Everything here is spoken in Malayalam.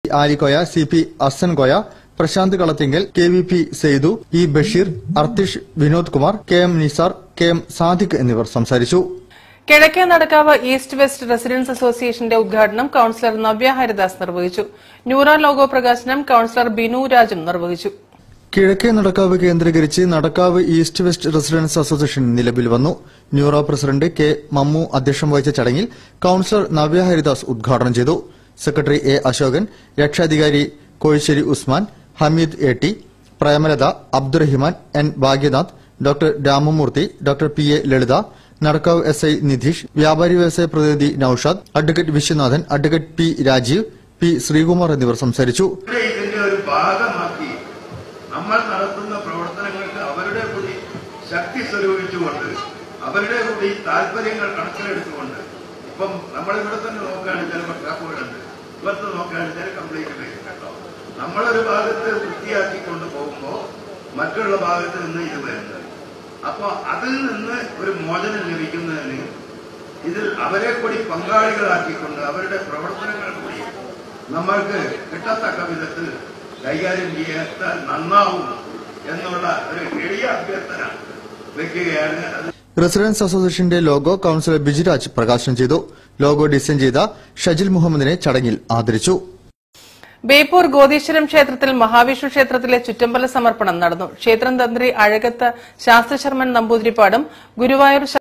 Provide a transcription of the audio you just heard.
Alikoya C P Asankoya Prashanth Kalathingal K V P Saithu E Basheer Arthish Vinod Kumar K M Nisar K M Sadiq എന്നിവർ സംസാരിച്ചു കിഴക്കേ നടക്കാവ് ഈസ്റ്റ് വെസ്റ്റ് റെസിഡൻസ് അസോസിയേഷന്റെ ഉദ്ഘാടനം കൌൺസിലർ നവ്യ ഹരിദാസ് നിർവഹിച്ചു ന്യൂറ ലോഗോ പ്രകാശനം കൌൺസിലർ ബിനു രാജും നിർവഹിച്ചു കിഴക്കേ നടക്കാവ് കേന്ദ്രീകരിച്ച് Nadakkavu east west residents association നിലവിൽ വന്നു ന്യൂറോ പ്രസിഡന്റ് കെ മമ്മു അധ്യക്ഷം വഹിച്ച ചടങ്ങിൽ കൌൺസിലർ നവ്യ ഹരിദാസ് ഉദ്ഘാടനം ചെയ്തു സെക്രട്ടറി എ അശോകൻ രക്ഷാധികാരി Kozhisseri Usman Hameed A T Premalatha Abdurahiman N Bhagyanath doctor Ramamoorthy doctor P A Lalitha Nadakkavu S I Nidheesh വ്യാപാരി വ്യവസായ പ്രതിനിധി Naushad advocate Viswanathan advocate P Rajeev P Sreekumar എന്നിവർ സംസാരിച്ചു ഇവിടെ ഇതിന്റെ ഒരു ഭാഗമാക്കി നമ്മൾ നടത്തുന്ന പ്രവർത്തനങ്ങൾക്ക് അവരുടെ കൂടി ശക്തി സ്വരൂപിച്ചുകൊണ്ട് അവരുടെ കൂടി താല്പര്യങ്ങൾ കണക്കിലെടുത്തുകൊണ്ട് ഇപ്പം നമ്മളിവിടെ തന്നെ നോക്കുകയാണെങ്കിൽ ചില പട്ടാപ്പുകളുണ്ട് ഇവിടുത്തെ നോക്കുകയാണെങ്കിൽ ചില കംപ്ലൈന്റ് വരും കേട്ടോ നമ്മളൊരു ഭാഗത്ത് വൃത്തിയാക്കിക്കൊണ്ട് പോകുമ്പോൾ മറ്റുള്ള ഭാഗത്ത് നിന്ന് ഇത് വരുന്നത് അപ്പൊ അതിൽ നിന്ന് ഒരു മോചനം ലഭിക്കുന്നതിന് ഇതിൽ അവരെ കൂടി പങ്കാളികളാക്കിക്കൊണ്ട് അവരുടെ പ്രവർത്തനങ്ങൾ കൂടി നമ്മൾക്ക് കിട്ടത്തക്ക വിധത്തിൽ കൈകാര്യം ചെയ്യാൻ നന്നാവും എന്നുള്ള ഒരു എളിയ അഭ്യർത്ഥന വെക്കുകയാണ് അത് റെസിഡൻസ് അസോസിയേഷന്റെ ലോഗോ കൌൺസിലർ ബിജിരാജ് പ്രകാശനം ചെയ്തു ലോഗോ ഡിസൈൻ ചെയ്ത ഷജിൽ മുഹമ്മദിനെ ചടങ്ങിൽ ആദരിച്ചു ബേപ്പൂർ ഗോതീശ്വരം ക്ഷേത്രത്തിൽ മഹാവിഷ്ണു ക്ഷേത്രത്തിലെ ചുറ്റമ്പല സമർപ്പണം നടന്നു ക്ഷേത്രം തന്ത്രി അഴകത്ത് ശാസ്ത്രശർമ്മൻ നമ്പൂതിരിപ്പാടും ഗുരുവായൂർ